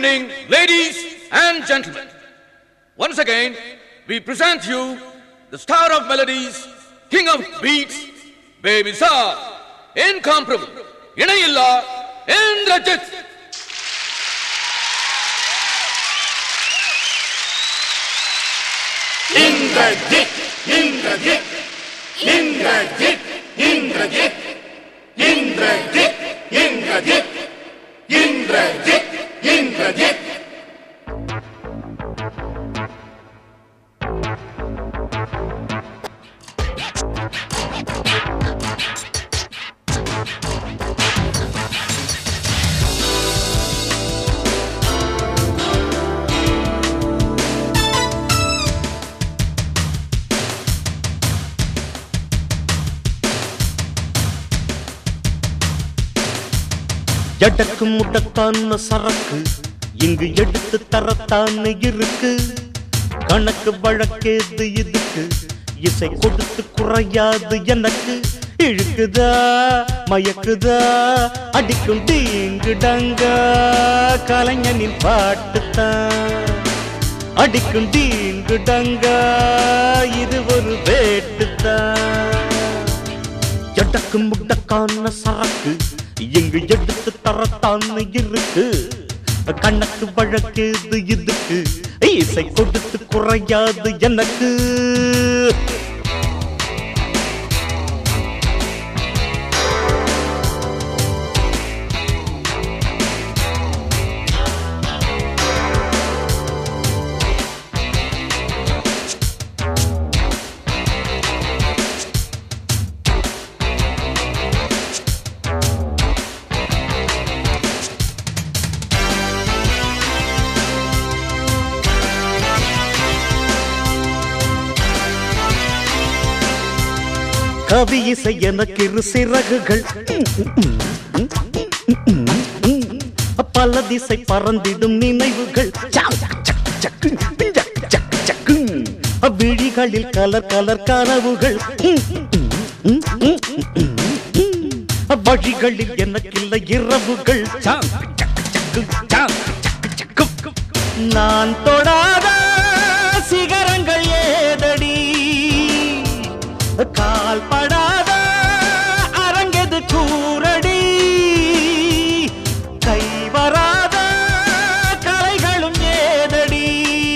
evening, ladies and gentlemen. Once again, we present you the star of melodies, king of beats, Baby Sar, incomparable, இணையில்லா இந்திரஜித் இந்திரஜித் இந்திரஜித் இந்திரஜித் இந்திரஜித் இந்திரஜித் இந்திரஜித் இந்திரஜித் இந்திரஜித் எடக்கு முடக்கான சரக்கு இங்கு எடுத்து தரத்தான இருக்கு கணக்கு வழக்கேது இதுக்கு இசை கொடுத்து குறையாது எனக்கு இழுக்குதா மயக்குதா அடிக்கும் டீங்கு டங்கா கலைஞனின் பாட்டுத்தான் அடிக்கும் டீங்கு டங்கா இது ஒரு வேட்டுத்தான் எடக்கு முடக்கான சரக்கு எங்கு எடுத்து தரத்தான் இருக்கு கணக்கு வழக்கேது இதுக்கு இசை கொடுத்து குறையாது எனக்கு கவி இசை எனக்கு இரு சிறகுகள் பல திசை பறந்திடும் நினைவுகள் சக்கு, சக்கு, சக்கு, சக்கு, சக்கு, சக்கு. விழிகளில் கலர் கலர் கனவுகள் வழிகளில் எனக்கில்லை இரவுகள் சாக்கு, சக்கு, சக்கு, சாக்கு, சக்கு, சக்கு. நான் தொடாத சிகரங்கள் ஏதடி கால் படாத அரங்கெது கூரடி கை வராத கலைகளும் ஏதடி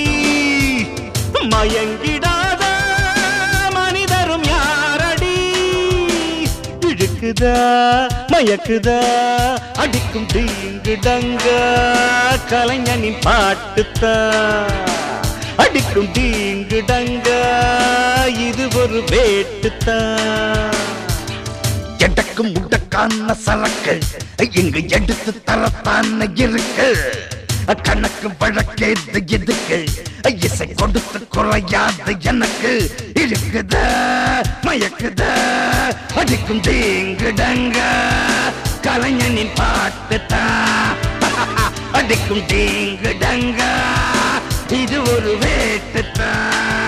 மயங்கிடாத மனிதரும் யாரடி இழுக்குதா மயக்குதா அடிக்கும் தீங்கு டங்க கலைஞனின் பாட்டுத்தான் அடிக்கும் தீங்கு டங்க இது ஒரு வேட்டுத்தான் எடக்கு முடக்கான சரக்கு இங்கு எடுத்து தரத்தான இருக்கு கணக்கு வழக்கேது எதுக்கு இசை கொடுத்து குறையாது எனக்கு இழுக்குத மயக்குத அடிக்கும் தீங்குடங்க கலைஞனின் பாட்டுத்தான் அடிக்கும் தீங்குடங்க இது ஒரு வேட்டுத்தான்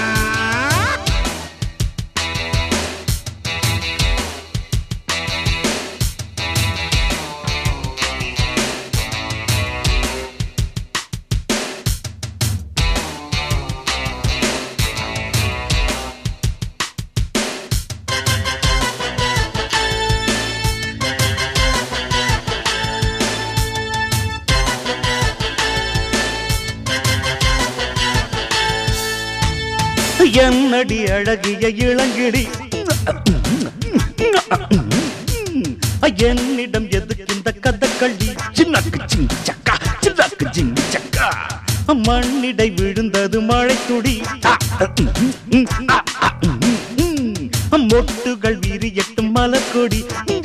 என்னடி அழகிய இளங்கிடி என்னிடம் எதுக்கு இந்த கதக்களி சின்னக்கு சிங்கு சக்கா சின்னக்கு சிங்கு சக்கா மண்ணிடை விழுந்தது மழை துடி மொட்டுகள் விரியட்டும் மலர்கொடி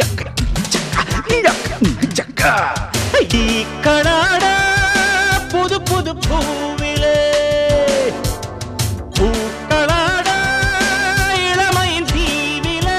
சக்கா ஈ கடாடா புது புது பூவிலே பூக்களாட இளமையின் தீவிலே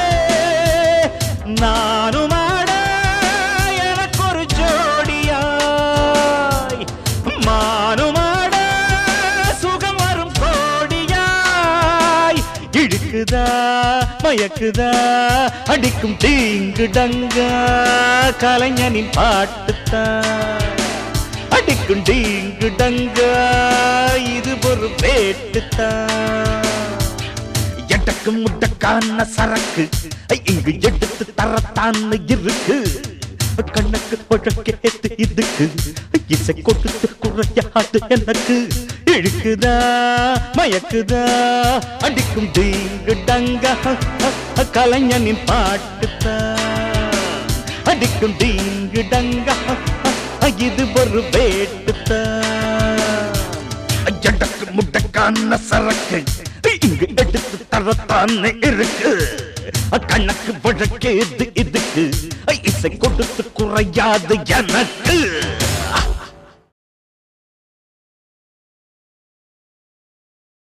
நானுமாட எனக்கொரு ஜோடியாய் மானுமாட சுகம் வரும் கோடியாய் இழுக்குதா மயக்குதா அடிக்கும் தீங்கு டங்கா கலைஞனின் பாட்டுத்தான் அடிக்கும் டீங்கு டங்கா இது ஒரு வேட்டுத்தான் எட்டக்கு முட்டக்கான சரக்கு இங்கு எடுத்து தரத்தான் இருக்கு கண்ணுக்கு பழக்கேத்து இதுக்கு இசை கொடுத்து குறையாது எனக்கு இழுக்குதா மயக்குதா அடிக்கும் டீங்கு டங்கா கலைஞனின் பாட்டுத்தான் அடிக்கும் டீங்கு டங்கா இது ஒரு வேட்டுத்தான் ஜடக்கு முட்டக்கான சரக்கு இங்கு எடுத்து தரத்தானே இருக்கு கணக்கு வழக்கேது இதுக்கு இசை கொடுத்து குறையாது எனக்கு